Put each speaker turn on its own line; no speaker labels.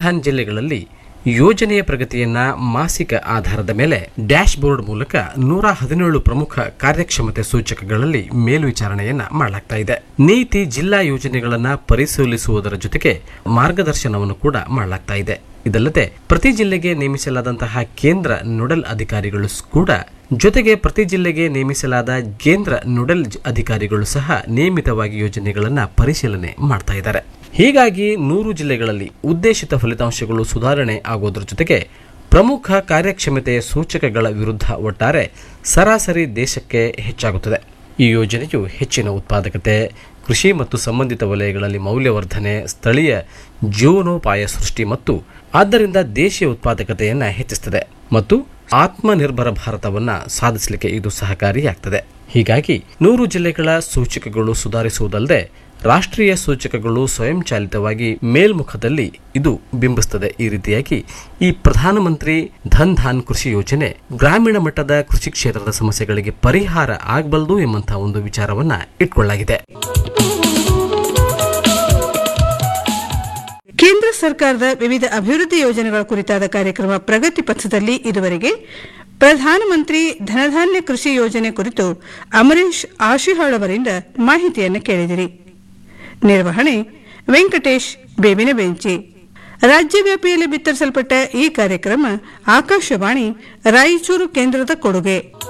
ಧಾನ್ ಜಿಲ್ಲೆಗಳಲ್ಲಿ ಯೋಜನೆಯ ಪ್ರಗತಿಯನ್ನ ಮಾಸಿಕ ಆಧಾರದ ಮೇಲೆ ಡ್ಯಾಶ್ ಬೋರ್ಡ್ ಮೂಲಕ ನೂರ ಹದಿನೇಳು ಪ್ರಮುಖ ಕಾರ್ಯಕ್ಷಮತೆ ಸೂಚಕಗಳಲ್ಲಿ ಮೇಲ್ವಿಚಾರಣೆಯನ್ನ ಮಾಡಲಾಗ್ತಾ ಇದೆ ನೀತಿ ಜಿಲ್ಲಾ ಯೋಜನೆಗಳನ್ನ ಪರಿಶೀಲಿಸುವುದರ ಜೊತೆಗೆ ಮಾರ್ಗದರ್ಶನವನ್ನು ಕೂಡ ಮಾಡಲಾಗ್ತಾ ಇದೆ ಇದಲ್ಲದೆ ಪ್ರತಿ ಜಿಲ್ಲೆಗೆ ನೇಮಿಸಲಾದಂತಹ ಕೇಂದ್ರ ನೋಡಲ್ ಅಧಿಕಾರಿಗಳು ಕೂಡ ಜೊತೆಗೆ ಪ್ರತಿ ಜಿಲ್ಲೆಗೆ ನೇಮಿಸಲಾದ ಕೇಂದ್ರ ನೋಡಲ್ ಜ- ಅಧಿಕಾರಿಗಳು ಸಹ ನಿಯಮಿತವಾಗಿ ಯೋಜನೆಗಳನ್ನ ಪರಿಶೀಲನೆ ಮಾಡ್ತಾ ಇದ್ದಾರೆ ಹೀಗಾಗಿ ನೂರು ಜಿಲ್ಲೆಗಳಲ್ಲಿ ಉದ್ದೇಶಿತ ಫಲಿತಾಂಶಗಳು ಸುಧಾರಣೆ ಆಗೋದ್ರ ಜೊತೆಗೆ ಪ್ರಮುಖ ಕಾರ್ಯಕ್ಷಮತೆಯ ಸೂಚಕಗಳ ವಿರುದ್ಧ ಒಟ್ಟಾರೆ ಸರಾಸರಿ ದೇಶಕ್ಕೆ ಹೆಚ್ಚಾಗುತ್ತದೆ ಈ ಯೋಜನೆಯು ಹೆಚ್ಚಿನ ಉತ್ಪಾದಕತೆ ಕೃಷಿ ಮತ್ತು ಸಂಬಂಧಿತ ವಲಯಗಳಲ್ಲಿ ಮೌಲ್ಯವರ್ಧನೆ ಸ್ಥಳೀಯ ಜೀವನೋಪಾಯ ಸೃಷ್ಟಿ ಮತ್ತು ಆದ್ದರಿಂದ ದೇಶೀಯ ಉತ್ಪಾದಕತೆಯನ್ನು ಹೆಚ್ಚಿಸುತ್ತದೆ ಮತ್ತು ಆತ್ಮನಿರ್ಭರ ಭಾರತವನ್ನ ಸಾಧಿಸಲಿಕ್ಕೆ ಇದು ಸಹಕಾರಿಯಾಗ್ತದೆ ಹೀಗಾಗಿ ನೂರು ಜಿಲ್ಲೆಗಳ ಸೂಚಕಗಳು ಸುಧಾರಿಸುವುದಲ್ಲದೆ ರಾಷ್ಟ್ರೀಯ ಸೂಚಕಗಳು ಸ್ವಯಂಚಾಲಿತವಾಗಿ ಮೇಲ್ಮುಖದಲ್ಲಿ ಇದು ಬಿಂಬಿಸ್ತದೆ ಈ ರೀತಿಯಾಗಿ ಈ ಪ್ರಧಾನಮಂತ್ರಿ ಧನ್ ಧಾನ್ ಕೃಷಿ ಯೋಜನೆ ಗ್ರಾಮೀಣ ಮಟ್ಟದ ಕೃಷಿ ಕ್ಷೇತ್ರದ ಸಮಸ್ಯೆಗಳಿಗೆ ಪರಿಹಾರ ಆಗಬಲ್ಲದು ಎಂಬಂತಹ ಒಂದು ವಿಚಾರವನ್ನ ಇಟ್ಕೊಳ್ಳಲಾಗಿದೆ
ಕೇಂದ್ರ ಸರ್ಕಾರದ ವಿವಿಧ ಅಭಿವೃದ್ಧಿ ಯೋಜನೆಗಳ ಕುರಿತಾದ ಕಾರ್ಯಕ್ರಮ ಪ್ರಗತಿ ಪಥದಲ್ಲಿ ಇದುವರೆಗೆ ಪ್ರಧಾನಮಂತ್ರಿ ಧನಧಾನ್ಯ ಕೃಷಿ ಯೋಜನೆ ಕುರಿತು ಅಮರೇಶ್ ಆಶಿಹಾಳ್ ಅವರಿಂದ ಮಾಹಿತಿಯನ್ನು ಕೇಳಿದಿರಿ ನಿರ್ವಹಣೆ ವೆಂಕಟೇಶ್ ಬೇವಿನ ಬೆಂಚಿ ರಾಜ್ಯವ್ಯಾಪಿಯಲ್ಲಿ ಬಿತ್ತರಿಸಲ್ಪಟ್ಟ ಈ ಕಾರ್ಯಕ್ರಮ ಆಕಾಶವಾಣಿ ರಾಯಚೂರು ಕೇಂದ್ರದ ಕೊಡುಗೆ